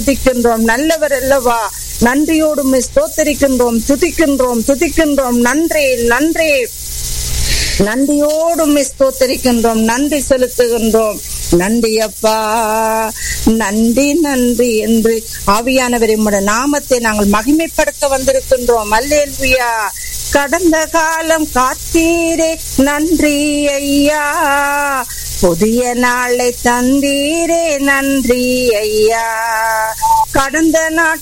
துதிக்கின்றோம் நல்லவர் அல்லவா நன்றியோடு உம்மை ஸ்தோத்தரிக்கின்றோம் துதிக்கின்றோம் துதிக்கின்றோம் நன்றி நன்றி நன்றியோடு உம்மை ஸ்தோத்தரிக்கின்றோம் நன்றி செலுத்துகின்றோம் நன்றி அப்பா நன்றி நன்றி என்று ஆவியானவரை உம்முடைய நாமத்தை நாங்கள் மகிமைப்படுத்த வந்திருக்கின்றோம் அல்லேலுயா கடந்த காலம் காத்தீரே நன்றி ஐயா புதிய நாளை தந்தீரே நன்றி ஐயா கடந்த நாட்கள்